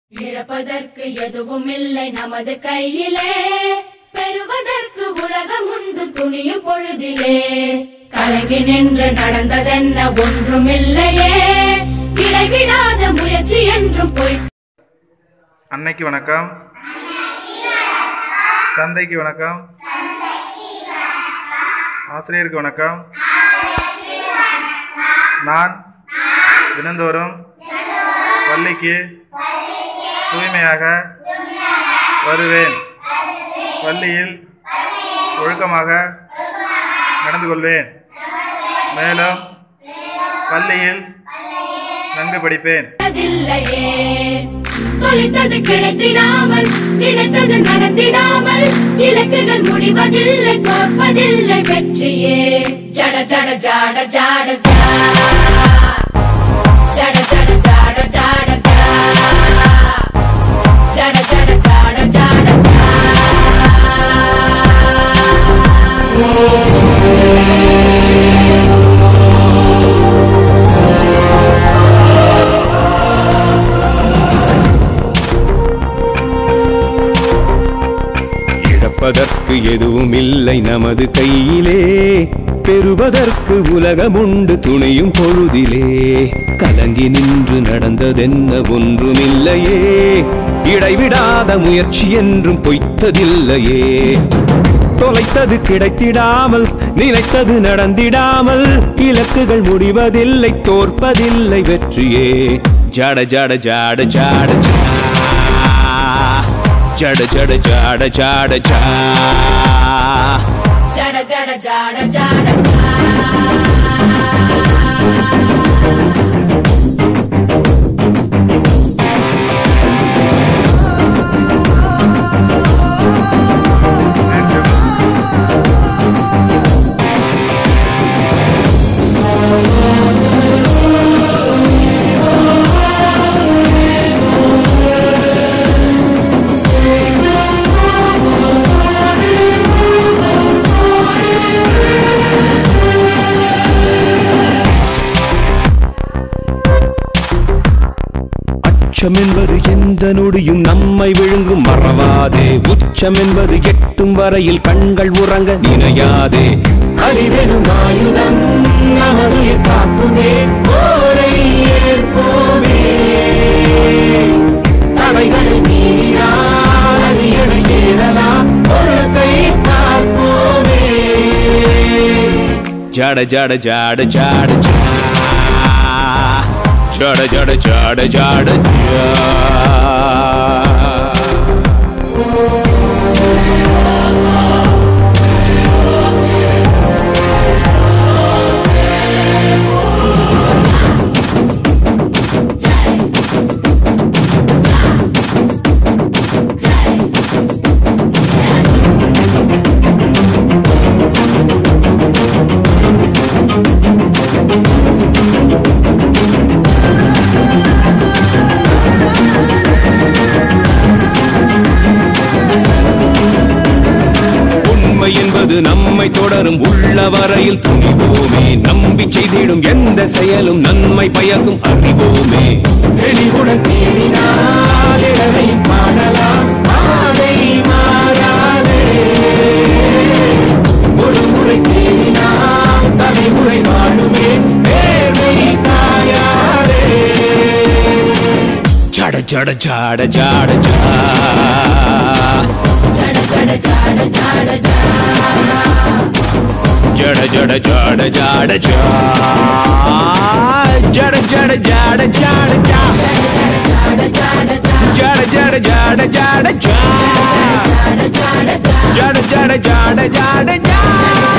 இழப்பதற்கு எதுவும் இல்லை நமது கையிலே பெறுவதற்கு உலகம் உண்டு துணியும் பொழுதிலே கலங்கி நின்று நடந்ததென்ன ஒன்றுமில்லையே இடைவிடாத முயற்சி என்றும் பொய் அன்னைக்கு வணக்கம் தந்தைக்கு வணக்கம் ஆசிரியருக்கு வணக்கம் நான் தினந்தோறும் பள்ளிக்கு தூய்மையாக வருவேன் பள்ளியில் ஒழுக்கமாக நடந்து கொள்வேன் மேலும் பள்ளியில் நன்கு படிப்பேன் இல்லையே தொலைத்தது கிடைத்திடாமல் நினைத்தது நடந்திடாமல் இலக்குகள் முடிவதில்லை தோற்பதில்லை வெற்றியே ஜட ஜட ஜாட ஜாட ஜா ஜட ஜட ஜாட ஜாட ஜா ஜட ஜட ஜாட ஜாட ஜா இழப்பதற்கு எதுவும் இல்லை நமது கையிலே பெறுவதற்கு உலகமுண்டு துணையும் பொழுதிலே கலங்கி நின்று நடந்ததென்ன ஒன்றுமில்லையே இடைவிடாத முயற்சி என்றும் பொய்த்ததில்லையே தொலைத்தது கிடைத்திடாமல் நினைத்தது நடந்திடாமல் இலக்குகள் முடிவதில்லை தோற்பதில்லை வெற்றியே ஜட ஜட ஜாட ஜாட ஜா ஜட ஜட ஜாட ஜாட ஜா ஜட ஜட ஜாட ஜாட ஜா அச்சம் என்பது எந்த நொடியும் நம்மை விழுங்கும் மறவாதே உச்சம் என்பது எட்டும் வரையில் கண்கள் உறங்க நினையாதே அறிவெனும் ஆயுதம் நமது காக்குமே போரை ஏற்போமே தடைகளை மீறினால் அரியணை ஏறலாம் ஒரு கை பார்ப்போமே ஜட ஜட ஜட ஜட ஜா ஜட ஜட ஜட ஜட ஜா உண்மை என்பது நம்மை தொடரும் உள்ள வரையில் துணிவோமே நம்பி செய்திடும் எந்த செயலும் நன்மை பயக்கும் அறிவோமே தெளிவுடன் தேடினால் இடரையும் காணலாம் பாதை மாறாதே ஒரு முறை தேடினால் தலைமுறை வாழுமே நேர்மை காயாதே ஜட ஜட ஜாட ஜாட ஜா ஜட ஜட ஜாட ஜாட ஜா ஜட ஜட ஜட ஜட ஜா ஜட ஜட ஜட ஜட ஜா ஜட ஜட ஜாட ஜா ஜட ஜட ஜட ஜா ஜட ஜட ஜா ஜட ஜட ஜட ஜட ஜா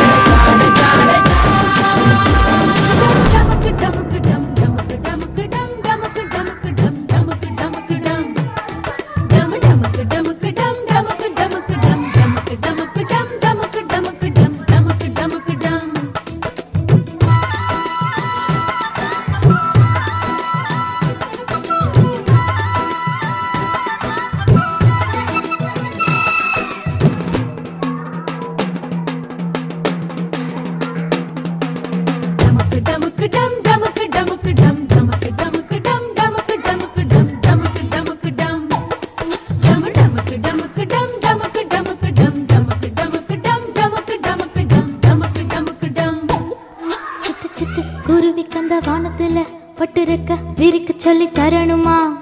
டமக்கு டமக்கு டம் டமக்கு டமக்கு டம் டமக்கு டமக்கு டம் டமக்கு டமக்கு டம் டம் டமக்கு டமக்கு டம் டமக்கு டமக்கு டம் டமக்கு டமக்கு டம் டமக்கு டமக்கு டம் டமக்கு டமக்கு டம் பட்டு இருக்க விரிக்க சொல்லி தரணுமா